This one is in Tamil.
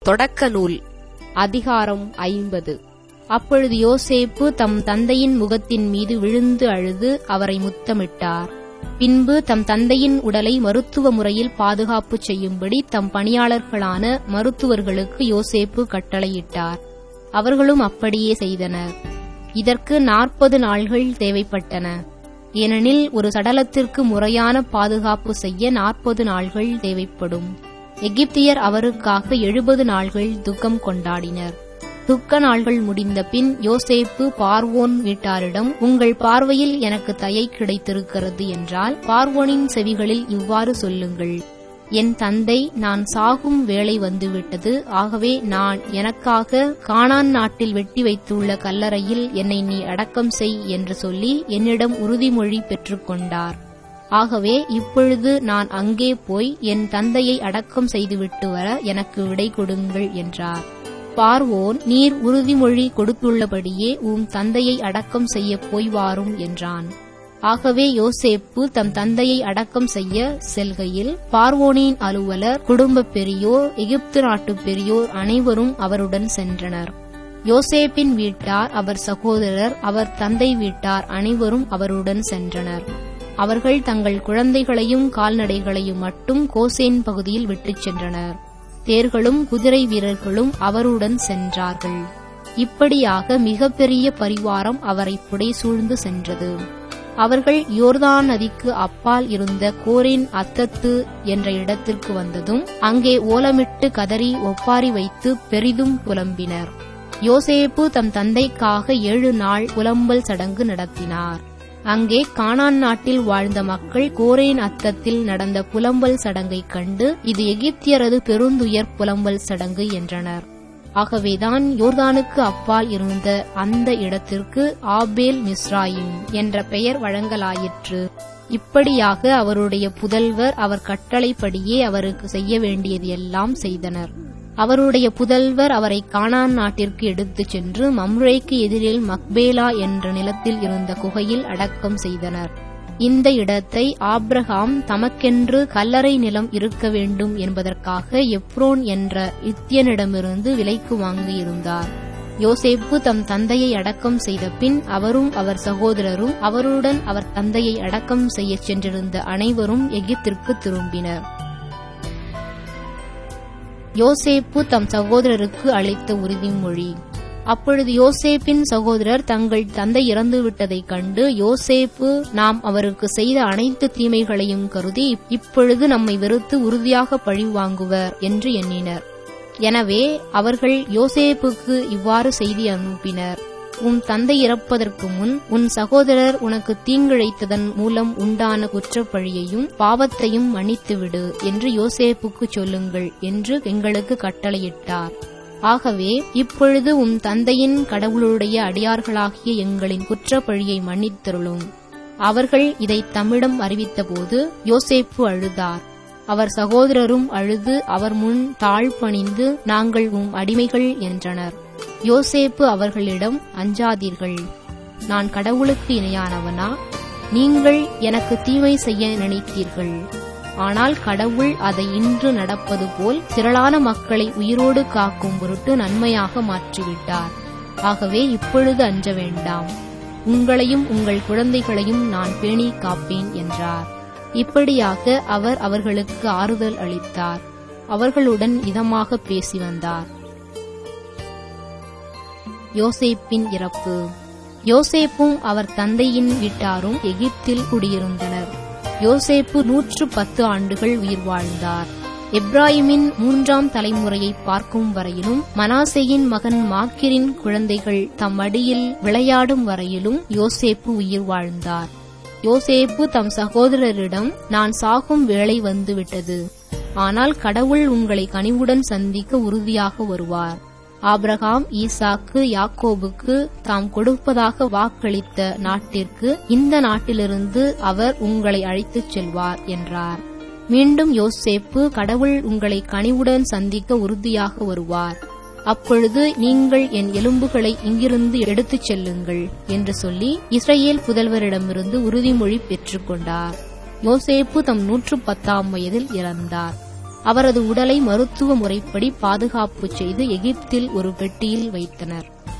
தொடக்க நூல் அதிகாரம் ஐம்பது அப்பொழுது யோசேப்பு தம் தந்தையின் முகத்தின் மீது விழுந்து அழுது அவரை முத்தமிட்டார் பின்பு தம் தந்தையின் உடலை மருத்துவ முறையில் பாதுகாப்பு செய்யும்படி தம் பணியாளர்களான மருத்துவர்களுக்கு யோசேப்பு கட்டளையிட்டார் அவர்களும் அப்படியே செய்தனர் இதற்கு நாற்பது நாள்கள் தேவைப்பட்டன ஏனெனில் ஒரு சடலத்திற்கு முறையான பாதுகாப்பு செய்ய நாற்பது நாள்கள் தேவைப்படும் எகிப்தியர் அவருக்காக எழுபது நாள்கள் துக்கம் கொண்டாடினர் துக்க நாள்கள் முடிந்த பின் யோசேப்பு பார்வோன் வீட்டாரிடம் உங்கள் பார்வையில் எனக்கு தயை கிடைத்திருக்கிறது என்றால் பார்வோனின் செவிகளில் இவ்வாறு சொல்லுங்கள் என் தந்தை நான் சாகும் வேலை வந்துவிட்டது ஆகவே நான் எனக்காக கானான் நாட்டில் வெட்டி வைத்துள்ள கல்லறையில் என்னை நீ அடக்கம் செய் என்று சொல்லி என்னிடம் உறுதிமொழி பெற்றுக்கொண்டார் ஆகவே இப்பொழுது நான் அங்கே போய் என் தந்தையை அடக்கம் செய்துவிட்டு வர எனக்கு விடை கொடுங்கள் என்றார் பார்வோன் நீர் உறுதிமொழி கொடுத்துள்ளபடியே உம் தந்தையை அடக்கம் செய்ய போய் வாரும் என்றான் ஆகவே யோசேப்பு தம் தந்தையை அடக்கம் செய்ய செல்கையில் பார்வோனின் அலுவலர் குடும்ப பெரியோர் எகிப்து நாட்டு பெரியோர் அனைவரும் அவருடன் சென்றனர் யோசேப்பின் வீட்டார் அவர் சகோதரர் அவர் தந்தை வீட்டார் அனைவரும் அவருடன் சென்றனர் அவர்கள் தங்கள் குழந்தைகளையும் கால்நடைகளையும் மட்டும் கோசேன் பகுதியில் விட்டுச் சென்றனர் தேர்களும் குதிரை வீரர்களும் அவருடன் சென்றார்கள் இப்படியாக மிகப்பெரிய பரிவாரம் அவரை புடைசூழ்ந்து சென்றது அவர்கள் யோர்தான் நதிக்கு அப்பால் இருந்த கோரின் அத்தத்து என்ற இடத்திற்கு வந்ததும் அங்கே ஓலமிட்டு கதறி ஒப்பாரி வைத்து பெரிதும் புலம்பினர் யோசேப்பு தம் தந்தைக்காக ஏழு நாள் புலம்பல் சடங்கு நடத்தினார் அங்கே கானான் நாட்டில் வாழ்ந்த மக்கள் கோரேன் அத்தத்தில் நடந்த புலம்பல் சடங்கைக் கண்டு இது எகிப்தியரது பெருந்துயர் புலம்பல் சடங்கு என்றனர் ஆகவேதான் யோர்தானுக்கு அப்பால் இருந்த அந்த இடத்திற்கு ஆபேல் மிஸ்ராயிம் என்ற பெயர் வழங்கலாயிற்று இப்படியாக அவருடைய புதல்வர் அவர் கட்டளைப்படியே அவருக்கு செய்ய வேண்டியது எல்லாம் செய்தனர் அவருடைய புதல்வர் அவரை கானான் நாட்டிற்கு எடுத்துச் சென்று மம்ரேக்கு எதிரில் மக்பேலா என்ற நிலத்தில் இருந்த குகையில் அடக்கம் செய்தனர் இந்த இடத்தை ஆப்ரஹாம் தமக்கென்று கல்லறை நிலம் இருக்க வேண்டும் என்பதற்காக எப்ரோன் என்ற இத்தியனிடமிருந்து விலைக்கு வாங்கியிருந்தார் யோசேப்பு தம் தந்தையை அடக்கம் செய்த பின் அவரும் அவர் சகோதரரும் அவருடன் அவர் தந்தையை அடக்கம் செய்யச் சென்றிருந்த அனைவரும் எகிப்திற்கு திரும்பினர் யோசேப்பு தம் சகோதரருக்கு அளித்த உறுதிமொழி அப்பொழுது யோசேப்பின் சகோதரர் தங்கள் தந்தை இறந்துவிட்டதைக் கண்டு யோசேப்பு நாம் அவருக்கு செய்த அனைத்து தீமைகளையும் கருதி இப்பொழுது நம்மை வெறுத்து உறுதியாக பழி வாங்குவர் என்று எண்ணினர் எனவே அவர்கள் யோசேப்புக்கு இவ்வாறு செய்தி அனுப்பினர் உன் தந்தை இறப்பதற்கு முன் உன் சகோதரர் உனக்கு தீங்கிழைத்ததன் மூலம் உண்டான குற்றப்பழியையும் பாவத்தையும் மன்னித்துவிடு என்று யோசேப்புக்கு சொல்லுங்கள் என்று எங்களுக்கு கட்டளையிட்டார் ஆகவே இப்பொழுது உன் தந்தையின் கடவுளுடைய அடியார்களாகிய எங்களின் குற்றப்பழியை மன்னித்தருளும் அவர்கள் இதை தம்மிடம் அறிவித்தபோது யோசேப்பு அழுதார் அவர் சகோதரரும் அழுது அவர் முன் தாழ்பணிந்து நாங்கள் உம் அடிமைகள் என்றனர் யோசேப்பு அவர்களிடம் அஞ்சாதீர்கள் நான் கடவுளுக்கு இணையானவனா நீங்கள் எனக்கு தீமை செய்ய நினைத்தீர்கள் ஆனால் கடவுள் அதை இன்று நடப்பது போல் திரளான மக்களை உயிரோடு காக்கும் பொருட்டு நன்மையாக மாற்றிவிட்டார் ஆகவே இப்பொழுது அஞ்ச வேண்டாம் உங்களையும் உங்கள் குழந்தைகளையும் நான் பேணி காப்பேன் என்றார் இப்படியாக அவர் அவர்களுக்கு ஆறுதல் அளித்தார் அவர்களுடன் இதமாக பேசி வந்தார் யோசேப்பின் இறப்பு யோசேப்பும் அவர் தந்தையின் வீட்டாரும் எகிப்தில் குடியிருந்தனர் யோசேப்பு நூற்று பத்து ஆண்டுகள் உயிர் வாழ்ந்தார் எப்ராஹிமின் மூன்றாம் தலைமுறையை பார்க்கும் வரையிலும் மனாசேயின் மகன் மாக்கிரின் குழந்தைகள் தம் அடியில் விளையாடும் வரையிலும் யோசேப்பு உயிர் வாழ்ந்தார் யோசேப்பு தம் சகோதரரிடம் நான் சாகும் வேளை வந்துவிட்டது ஆனால் கடவுள் உங்களை கனிவுடன் சந்திக்க உறுதியாக வருவார் ஆப்ரஹாம் ஈசாக்கு யாக்கோபுக்கு தாம் கொடுப்பதாக வாக்களித்த நாட்டிற்கு இந்த நாட்டிலிருந்து அவர் உங்களை அழைத்துச் செல்வார் என்றார் மீண்டும் யோசேப்பு கடவுள் உங்களை கனிவுடன் சந்திக்க உறுதியாக வருவார் அப்பொழுது நீங்கள் என் எலும்புகளை இங்கிருந்து எடுத்துச் செல்லுங்கள் என்று சொல்லி இஸ்ரேல் புதல்வரிடமிருந்து உறுதிமொழி பெற்றுக்கொண்டார் யோசேப்பு தம் நூற்று பத்தாம் வயதில் இறந்தார் அவரது உடலை மருத்துவ முறைப்படி பாதுகாப்பு செய்து எகிப்தில் ஒரு பெட்டியில் வைத்தனர்